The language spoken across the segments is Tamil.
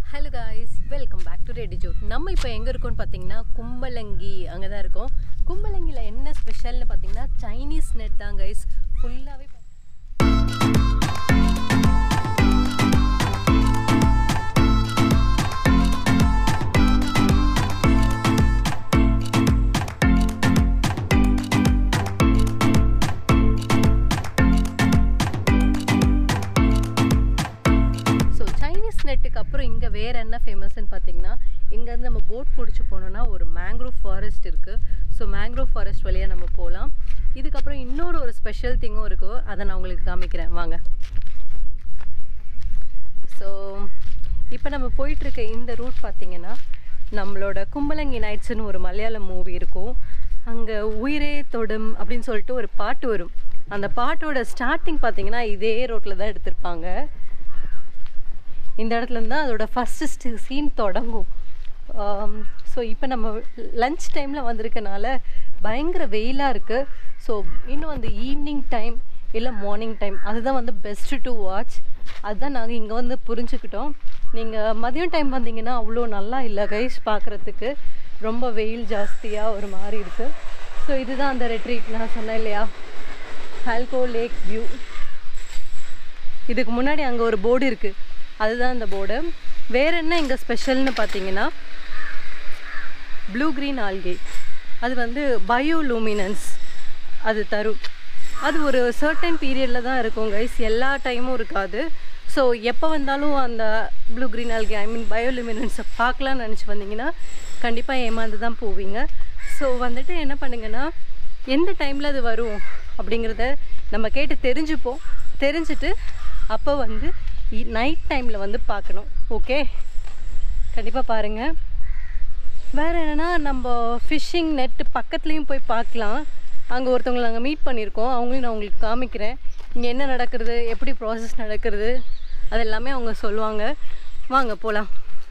Hello guys welcome back to ready ஜோட் நம்ம இப்போ எங்கே இருக்கோம்னு பார்த்தீங்கன்னா கும்பலங்கி அங்கே தான் இருக்கோம் கும்பலங்கியில் என்ன ஸ்பெஷல்னு பார்த்தீங்கன்னா சைனீஸ் நெட் தான் கைஸ் ஃபுல்லாகவே ஸோ சைனீஸ் நெட்டுக்கு அப்புறம் இங்கே வேறு என்ன ஃபேமஸ்ன்னு பார்த்தீங்கன்னா இங்கேருந்து நம்ம போட் பிடிச்சி போனோம்னா ஒரு மேங்க்ரோவ் ஃபாரஸ்ட் இருக்குது ஸோ மேங்க்ரோவ் ஃபாரஸ்ட் வழியாக நம்ம போகலாம் இதுக்கப்புறம் இன்னொரு ஒரு ஸ்பெஷல் திங்கும் இருக்கும் அதை நான் உங்களுக்கு காமிக்கிறேன் வாங்க ஸோ இப்போ நம்ம போயிட்டுருக்க இந்த ரூட் பார்த்தீங்கன்னா நம்மளோட கும்பலங்கி நைட்ஸ்னு ஒரு மலையாளம் மூவி இருக்கும் அங்கே உயிரே தொடும் அப்படின்னு சொல்லிட்டு ஒரு பாட்டு வரும் அந்த பாட்டோட ஸ்டார்டிங் பார்த்தீங்கன்னா இதே ரோட்டில் தான் எடுத்திருப்பாங்க இந்த இடத்துல இருந்து தான் அதோட ஃபஸ்ட்டு சீன் தொடங்கும் ஸோ இப்போ நம்ம லஞ்ச் டைமில் வந்திருக்கனால பயங்கர வெயிலாக இருக்குது ஸோ இன்னும் அந்த ஈவினிங் டைம் இல்லை மார்னிங் டைம் அதுதான் வந்து பெஸ்ட்டு டு வாட்ச் அதுதான் நாங்கள் இங்கே வந்து புரிஞ்சுக்கிட்டோம் நீங்கள் மதியம் டைம் வந்தீங்கன்னா அவ்வளோ நல்லா இல்லை கைஸ் பார்க்குறதுக்கு ரொம்ப வெயில் ஜாஸ்தியாக ஒரு மாதிரி இருக்குது ஸோ இதுதான் அந்த ரெட்ரீட் நான் சொன்னேன் இல்லையா ஹால்கோ லேக் வியூ இதுக்கு முன்னாடி அங்கே ஒரு போர்டு இருக்குது அதுதான் அந்த போர்டு வேற என்ன இங்கே ஸ்பெஷல்னு பார்த்தீங்கன்னா ப்ளூ க்ரீன் ஆல்கே அது வந்து பயோலூமினன்ஸ் அது தரும் அது ஒரு சர்டன் பீரியடில் தான் இருக்கும் கைஸ் எல்லா டைமும் இருக்காது ஸோ எப்போ வந்தாலும் அந்த blue green algae I mean பயோலூமினன்ஸை பார்க்கலாம்னு நினச்சி வந்தீங்கன்னா கண்டிப்பாக ஏமாந்து தான் போவீங்க ஸோ வந்துட்டு என்ன பண்ணுங்கன்னா எந்த டைமில் அது வரும் அப்படிங்கிறத நம்ம கேட்டு தெரிஞ்சுப்போம் தெரிஞ்சுட்டு அப்போ வந்து நைட் டைமில் வந்து பார்க்கணும் ஓகே கண்டிப்பாக பாருங்கள் வேறு என்னென்னா நம்ம ஃபிஷ்ஷிங் நெட்டு பக்கத்துலேயும் போய் பார்க்கலாம் அங்கே ஒருத்தவங்களை நாங்கள் மீட் பண்ணியிருக்கோம் அவங்களையும் நான் உங்களுக்கு காமிக்கிறேன் இங்கே என்ன நடக்கிறது எப்படி ப்ராசஸ் நடக்கிறது அது எல்லாமே அவங்க சொல்லுவாங்க வாங்க போகலாம்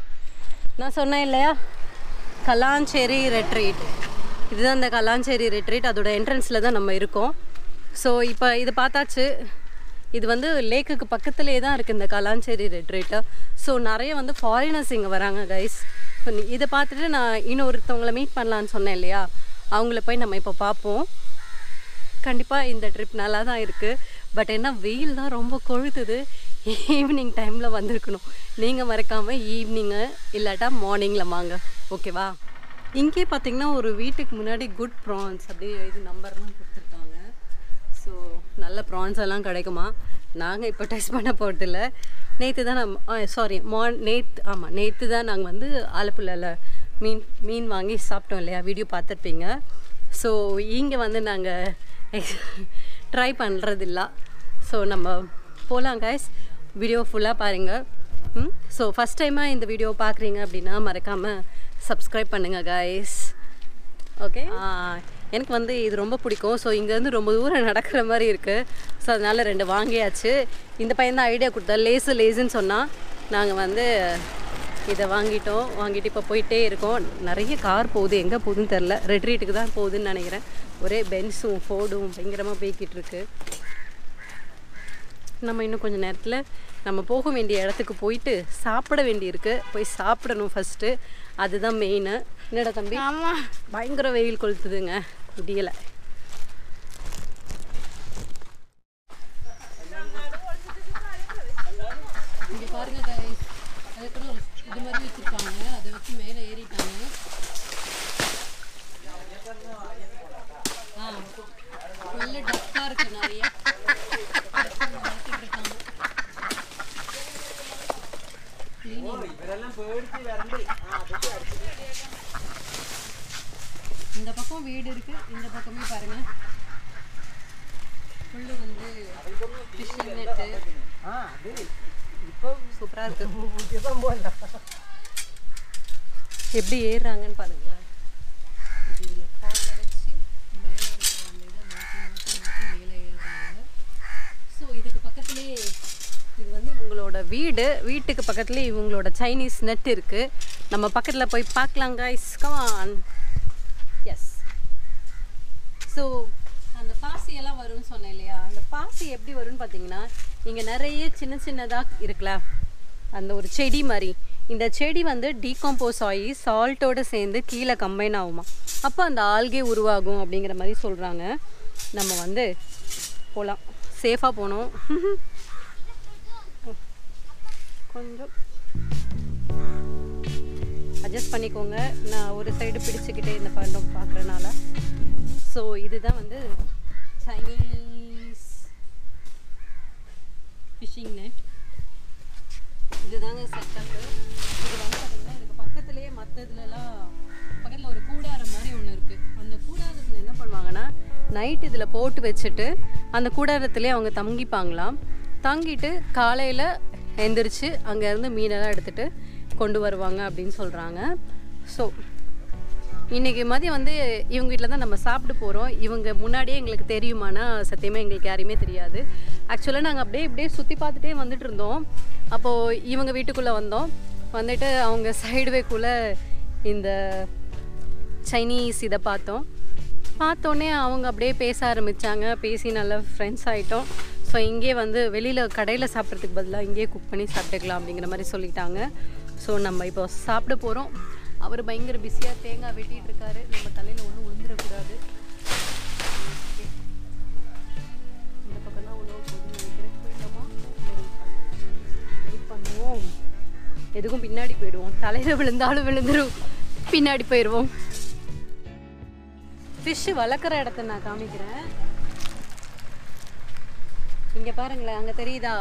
நான் சொன்னேன் இல்லையா கலாஞ்சேரி ரெட்ரீட் இதுதான் அந்த கலாஞ்சேரி ரெட்ரீட் அதோட என்ட்ரன்ஸில் தான் நம்ம இருக்கோம் ஸோ இப்போ இது பார்த்தாச்சு இது வந்து லேக்குக்கு பக்கத்துலேயே தான் இருக்குது இந்த கலாஞ்சேரி ரெட்ரீட்டு ஸோ நிறைய வந்து ஃபாரினர்ஸ் இங்கே வராங்க கைஸ் இதை பார்த்துட்டு நான் இன்னொருத்தவங்களை மீட் பண்ணலான்னு சொன்னேன் இல்லையா அவங்கள போய் நம்ம இப்போ பார்ப்போம் கண்டிப்பாக இந்த ட்ரிப் நல்லா தான் இருக்குது பட் என்ன வெயில் தான் ரொம்ப கொழுத்துது ஈவினிங் டைமில் வந்திருக்கணும் நீங்கள் மறக்காமல் ஈவினிங்கு இல்லாட்டா மார்னிங்கில் வாங்க ஓகேவா இங்கே பார்த்தீங்கன்னா ஒரு வீட்டுக்கு முன்னாடி குட் ப்ரான்ஸ் அப்படியே இது நம்பர்லாம் கொடுத்துருக்காங்க ஸோ நல்ல ப்ரான்ஸ் எல்லாம் கிடைக்குமா நாங்கள் இப்போ டெஸ்ட் பண்ண போகிறதில்ல நேற்று தான் நம்ம சாரி மார் நேற்று ஆமாம் நேற்று தான் நாங்கள் வந்து ஆலப்புழாவில் மீன் மீன் வாங்கி சாப்பிட்டோம் இல்லையா வீடியோ பார்த்துருப்பீங்க ஸோ இங்கே வந்து நாங்கள் ட்ரை பண்ணுறதில்ல ஸோ நம்ம போகலாம் கைஸ் வீடியோ ஃபுல்லாக பாருங்கள் ம் ஸோ ஃபஸ்ட் டைமாக இந்த வீடியோ பார்க்குறீங்க அப்படின்னா மறக்காமல் சப்ஸ்கிரைப் பண்ணுங்கள் கைஸ் ஓகே எனக்கு வந்து இது ரொம்ப பிடிக்கும் ஸோ இங்கேருந்து ரொம்ப தூரம் நடக்கிற மாதிரி இருக்குது ஸோ அதனால் ரெண்டு வாங்கியாச்சு இந்த பையன் தான் ஐடியா கொடுத்தா லேஸு லேஸுன்னு சொன்னால் நாங்கள் வந்து இதை வாங்கிட்டோம் வாங்கிட்டு இப்போ போயிட்டே இருக்கோம் நிறைய கார் போகுது எங்கே போகுதுன்னு தெரில ரெட்ரீட்டுக்கு தான் போகுதுன்னு நினைக்கிறேன் ஒரே பென்ஸும் ஃபோர்டும் பயங்கரமாக போய்கிட்டு இருக்கு நம்ம இன்னும் கொஞ்சம் நேரத்தில் நம்ம போக வேண்டிய இடத்துக்கு போயிட்டு சாப்பிட வேண்டியிருக்கு போய் சாப்பிடணும் ஃபஸ்ட்டு அதுதான் மெயின் என்னடா தம்பி ஆமாம் பயங்கர வெயில் கொளுத்துதுங்க முடியலை இங்கே பாருங்க guys. அதுக்குள்ள ஒரு இது மாதிரி வச்சுருக்காங்க அதை வச்சு மேலே ஏறிட்டாங்க ஆ நல்ல டக்காக இருக்கு நிறைய வளர்த்துட்டு இருக்காங்க இந்த பக்கம் வீடு இருக்கு இந்த பக்கமே பாருங்க ஃபுல்லு வந்து ஃபிஷிங் நெட்டு சூப்பரா இருக்கு எப்படி ஏறுறாங்கன்னு பாருங்களேன் இது இதுல காலை வச்சு மேலே இருக்கிற அந்த இதை மாற்றி மாற்றி மாற்றி மேலே ஏறுறாங்க ஸோ இதுக்கு பக்கத்துலேயே இது வந்து இவங்களோட வீடு வீட்டுக்கு பக்கத்துலேயே இவங்களோட சைனீஸ் நெட் இருக்குது நம்ம பக்கத்தில் போய் பார்க்கலாம் guys கமான் எஸ் ஸோ அந்த பாசி எல்லாம் வரும்னு சொன்னேன் இல்லையா அந்த பாசி எப்படி வரும்னு பார்த்தீங்கன்னா இங்கே நிறைய சின்ன சின்னதாக இருக்குல்ல அந்த ஒரு செடி மாதிரி இந்த செடி வந்து டீகம்போஸ் ஆகி சால்ட்டோடு சேர்ந்து கீழே கம்பைன் ஆகுமா அப்போ அந்த ஆல்கே உருவாகும் அப்படிங்கிற மாதிரி சொல்கிறாங்க நம்ம வந்து போகலாம் சேஃபாக போகணும் கொஞ்சம் அட்ஜஸ்ட் பண்ணிக்கோங்க நான் ஒரு சைடு பிடிச்சிக்கிட்டே இந்த படம் பார்க்குறனால ஸோ இதுதான் வந்து சைனீஸ் ஃபிஷிங் நெட் இதுதாங்க செட்டப்பு இது வந்து பார்த்தீங்கன்னா இதுக்கு பக்கத்துலேயே மற்ற இதுலலாம் பக்கத்தில் ஒரு கூடாரம் மாதிரி ஒன்று இருக்குது அந்த கூடாரத்தில் என்ன பண்ணுவாங்கன்னா நைட் இதில் போட்டு வச்சுட்டு அந்த கூடாரத்திலே அவங்க தங்கிப்பாங்களாம் தங்கிட்டு காலையில் எந்திரிச்சு அங்கேருந்து மீனெல்லாம் எடுத்துகிட்டு கொண்டு வருவாங்க அப்படின்னு சொல்கிறாங்க ஸோ இன்றைக்கி மதியம் வந்து இவங்க வீட்டில் தான் நம்ம சாப்பிட்டு போகிறோம் இவங்க முன்னாடியே எங்களுக்கு தெரியுமானா சத்தியமாக எங்களுக்கு யாரையுமே தெரியாது ஆக்சுவலாக நாங்கள் அப்படியே இப்படியே சுற்றி பார்த்துட்டே வந்துட்டு இருந்தோம் அப்போது இவங்க வீட்டுக்குள்ளே வந்தோம் வந்துட்டு அவங்க சைடுவேக்குள்ளே இந்த சைனீஸ் இதை பார்த்தோம் பார்த்தோன்னே அவங்க அப்படியே பேச ஆரம்பித்தாங்க பேசி நல்லா ஃப்ரெண்ட்ஸ் ஆகிட்டோம் ஸோ இங்கே வந்து வெளியில் கடையில் சாப்பிட்றதுக்கு பதிலாக இங்கேயே குக் பண்ணி சாப்பிட்டுக்கலாம் அப்படிங்கிற மாதிரி சொல்லிட்டாங்க ஸோ நம்ம இப்போ சாப்பிட போகிறோம் அவர் பயங்கர பிஸியாக தேங்காய் வெட்டிட்டு இருக்காரு நம்ம தலையில் ஒன்றும் விழுந்துடக்கூடாது Okay. இந்த பக்கம் தான் உணவு போகுதுன்னு நினைக்கிறேன் போயிடலாமா வெயிட் பண்ணுவோம் எதுக்கும் பின்னாடி போயிடுவோம் தலையில் விழுந்தாலும் விழுந்துரும் பின்னாடி போயிடுவோம் ஃபிஷ்ஷு வளர்க்குற இடத்த நான் காமிக்கிறேன் இங்கே பாருங்களேன் அங்கே தெரியுதா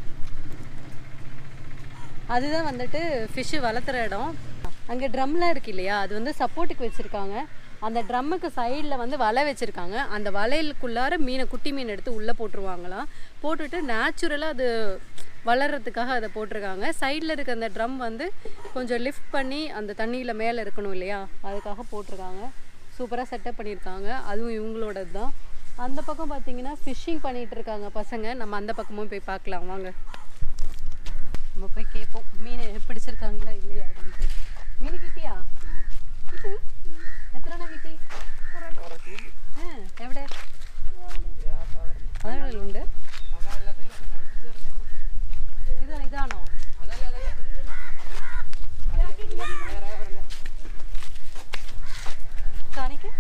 அதுதான் வந்துட்டு ஃபிஷ்ஷு வளர்த்துற இடம் அங்கே ட்ரம்லாம் இருக்கு இல்லையா அது வந்து சப்போர்ட்டுக்கு வச்சுருக்காங்க அந்த ட்ரம்முக்கு சைடில் வந்து வலை வச்சுருக்காங்க அந்த வலையிலுக்குள்ளார மீனை குட்டி மீன் எடுத்து உள்ளே போட்டுருவாங்களாம் போட்டுட்டு நேச்சுரலாக அது வளர்கிறதுக்காக அதை போட்டிருக்காங்க சைடில் இருக்க அந்த ட்ரம் வந்து கொஞ்சம் லிஃப்ட் பண்ணி அந்த தண்ணியில் மேலே இருக்கணும் இல்லையா அதுக்காக போட்டிருக்காங்க சூப்பராக செட்டப் பண்ணியிருக்காங்க அதுவும் இவங்களோடது தான் அந்த பக்கம் பார்த்தீங்கன்னா ஃபிஷ்ஷிங் பண்ணிகிட்டு இருக்காங்க பசங்க நம்ம அந்த பக்கமும் போய் பார்க்கலாம் வாங்க நம்ம போய் கேட்போம் மீன் பிடிச்சிருக்காங்களா இல்லையா அப்படின்ட்டு மீன் கிட்டியா കിട്ടി? എത്രയാണ് കിട്ടി ആ, എവിടെ അതിനുള്ളിലുണ്ട് ഇത് ഇതാണോ കാണിക്ക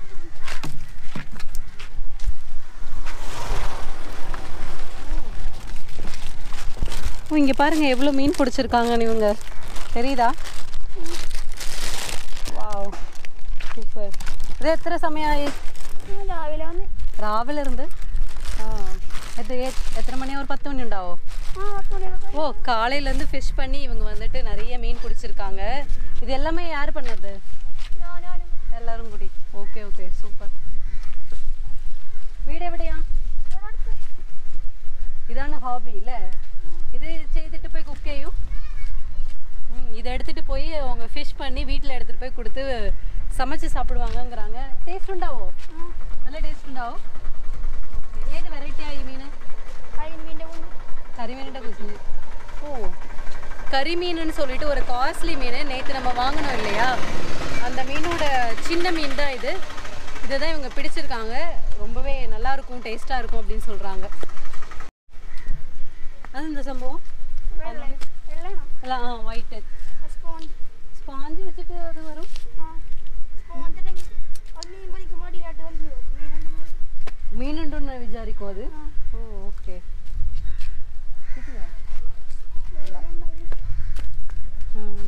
ஓ இங்கே பாருங்க எவ்வளோ மீன் பிடிச்சிருக்காங்கன்னு இவங்க தெரியுதா വാവ് സൂപ്പർ ഇത് എത്ര സമയമായി രാവിലെ വന്ന് രാവിലെ ഇருந்து ആ இது எ- எத்தனை மணி ஒரு பத்து மணி ഉണ്ടാവോ ആ പത്ത് മണിയൊക്കെ ஓ காலையிலேருந்து ஃபிஷ் பண்ணி இவங்க வந்துட்டு நிறைய மீன் பிடிச்சிருக்காங்க இது எல்லாமே யார் பண்ணது ഞാനും எல்லாரும் കൂടി ஓகே ஓகே சூப்பர் വീട് എവിടെയാ ഇതാണ് ഹോബി അല്ലേ ഇത് ചെയ്തിട്ട് പോയി കുക്ക് ചെയ്യും ம், இதை எடுத்துட்டு போய் அவங்க ஃபிஷ் பண்ணி வீட்டில் எடுத்துட்டு போய் கொடுத்து சமைச்சு சாப்பிடுவாங்கங்கிறாங்க டேஸ்ட் ഉണ്ടാവോ നല്ല ടേസ്റ്റ് ഉണ്ടാവും ഓക്കെ ഏത് വെറൈറ്റിയാ ഈ മീൻ കരിമീൻ്റെ കുഞ്ഞ് கரிமீனோட குஞ்சு ஓ கரிமீனுன்னு சொல்லிட்டு ஒரு காஸ்ட்லி மீன் நேற்று நம்ம வாங்கினோம் இல்லையா அந்த மீனோட சின்ன மீன் தான் இது இதை தான் இவங்க பிடிச்சிருக்காங்க ரொம்பவே நல்லா இருக்கும் டேஸ்ட்டாக இருக்கும் அப்படின்னு சொல்கிறாங்க அது இந்த சம்பவம் വെള്ള വെള്ളയാണോ எல்லாம் ஆ ஒயிட்டு സ്പോഞ്ച് ஸ்பாஞ்சு வச்சுட்டு அது வரும் ആ സ്പോഞ്ച് ഉണ്ടെങ്കിൽ അത് മീൻ പൊരിക്കുമ്പോൾ അടിയിലായിട്ട് വലിച്ചു മീനുണ്ടെങ്കിൽ மீனுண்டுன்னு விசாரிக்கும் அது ஓ ஓகே இதுவா? ம்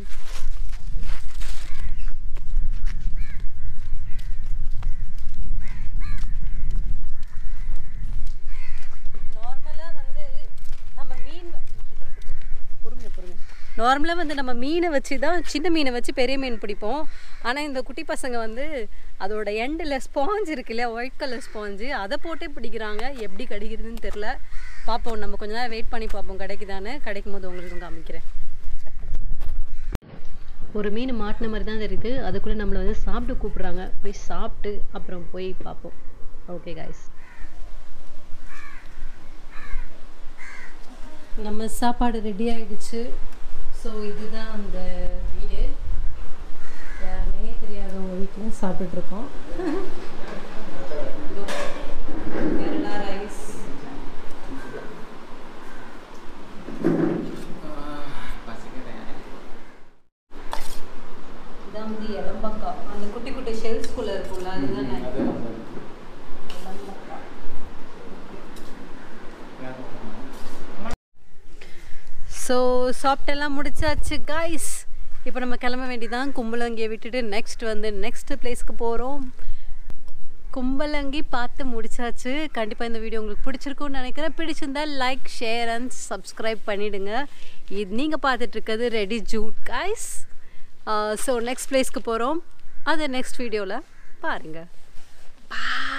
நார்மலாக வந்து நம்ம மீன் பொறுங்க பொறுங்க நார்மலாக வந்து நம்ம மீனை வச்சு தான் சின்ன மீனை வச்சு பெரிய மீன் பிடிப்போம் ஆனால் இந்த குட்டி பசங்க வந்து அதோட எண்டில் ஸ்பாஞ்ச் இருக்கு இல்லையா ஒயிட் கலர் ஸ்பாஞ்சு அதை போட்டே பிடிக்கிறாங்க எப்படி கிடைக்கிறதுன்னு தெரில பார்ப்போம் நம்ம கொஞ்ச நேரம் வெயிட் பண்ணி பார்ப்போம் கிடைக்குதான்னு கிடைக்கும் போது உங்களுக்கு காமிக்கிறேன் ஒரு மீன் மாட்டின மாதிரி தான் இருக்குது அதுக்குள்ளே நம்மளை வந்து சாப்பிட்டு கூப்பிட்றாங்க போய் சாப்பிட்டு அப்புறம் போய் பார்ப்போம் ஓகே காய்ஸ் நம்ம சாப்பாடு ரெடி ஆயிடுச்சு ஸோ இதுதான் அந்த வீடு யாருமே தெரியாதவங்க வீட்டில் சாப்பிட்டுட்ருக்கோம் கேரளா ரைஸ் வந்து இளம்பக்கா அந்த குட்டி குட்டி ஷெல்ஸ்குள்ளே இருக்கும்ல அதுதானே இளம்பக்கா ஸோ சாப்பிட்டெல்லாம் முடிச்சாச்சு காய்ஸ் இப்போ நம்ம கிளம்ப வேண்டியதான் கும்பலங்கியை விட்டுட்டு நெக்ஸ்ட் வந்து நெக்ஸ்ட் பிளேஸ்க்கு போகிறோம் கும்பலங்கி பார்த்து முடிச்சாச்சு கண்டிப்பாக இந்த வீடியோ உங்களுக்கு பிடிச்சிருக்கும்னு நினைக்கிறேன் பிடிச்சிருந்தா லைக் ஷேர் அண்ட் சப்ஸ்கிரைப் பண்ணிவிடுங்க இது நீங்கள் பார்த்துட்ருக்கிறது ready Jude guys so next பிளேஸ்க்கு போகிறோம் அதை நெக்ஸ்ட் வீடியோவில் பாருங்கள் பாய்